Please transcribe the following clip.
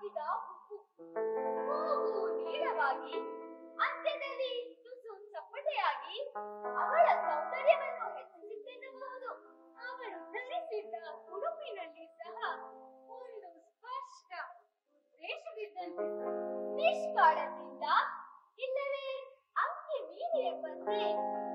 ಹಾಕಿದ ಹುಬ್ಬು ಮೂಗು ನೀಳವಾಗಿ ಅಂತ್ಯದಲ್ಲಿ ತುಸು ಚಪ್ಪಟೆಯಾಗಿ ಅವಳ ಸೌಂದರ್ಯವನ್ನು ಹೆಚ್ಚಿಸಿದ್ದೆನ್ನಬಹುದು ಅವಳು ಧರಿಸಿದ್ದ ಉಡುಪಿನಲ್ಲಿ ಸಹ ಒಂದು ಸ್ಪಷ್ಟ ಉದ್ದೇಶವಿದ್ದಂತೆ ನಿಷ್ಕಾಳಜಿಯಿಂದ ಇಲ್ಲವೇ ಅಂಕಿ ಮೀರಿ ಎಂಬಂತೆ